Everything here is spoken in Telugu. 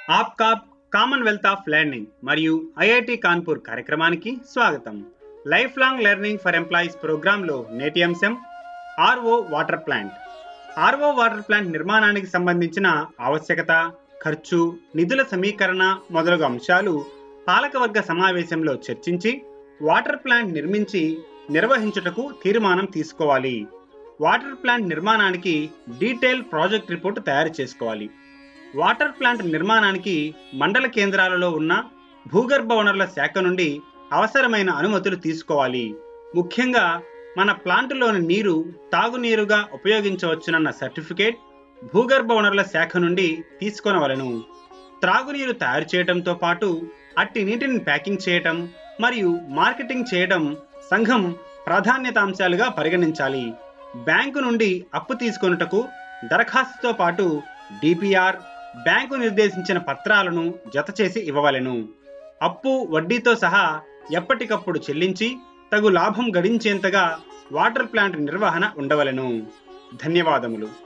ఆప్కా కామన్వెల్త్ ఆఫ్ లెర్నింగ్ మరియు ఐఐటి కాన్పూర్ కార్యక్రమానికి స్వాగతం life long learning for employees ప్రోగ్రాంలో నేటి అంశం RO water plant RO water plant నిర్మాణానికి సంబంధించిన ఆవశ్యకత ఖర్చు నిధుల సమీకరణ మొదలగు అంశాలు పాలకవర్గ సమావేశంలో చర్చించి వాటర్ ప్లాంట్ నిర్మించి నిర్వహించుటకు తీర్మానం తీసుకోవాలి వాటర్ ప్లాంట్ నిర్మాణానికి డీటెయిల్ ప్రాజెక్ట్ రిపోర్ట్ తయారు చేసుకోవాలి వాటర్ ప్లాంట్ నిర్మాణానికి మండల కేంద్రాలలో ఉన్న భూగర్భ వనరుల శాఖ నుండి అవసరమైన అనుమతులు తీసుకోవాలి ముఖ్యంగా మన ప్లాంటులోని నీరు తాగునీరుగా ఉపయోగించవచ్చునన్న సర్టిఫికేట్ భూగర్భ వనరుల శాఖ నుండి తీసుకొనవలను త్రాగునీరు తయారు చేయడంతో పాటు అట్టి నీటిని ప్యాకింగ్ చేయటం మరియు మార్కెటింగ్ చేయడం సంఘం ప్రాధాన్యతాంశాలుగా పరిగణించాలి బ్యాంకు నుండి అప్పు తీసుకొనుటకు దరఖాస్తుతో పాటు డిపిఆర్ బ్యాంకు నిర్దేశించిన పత్రాలను జతచేసి ఇవ్వవలెను అప్పు వడ్డీతో సహా ఎప్పటికప్పుడు చెల్లించి తగు లాభం గడించేంతగా వాటర్ ప్లాంట్ నిర్వహణ ఉండవలెను ధన్యవాదములు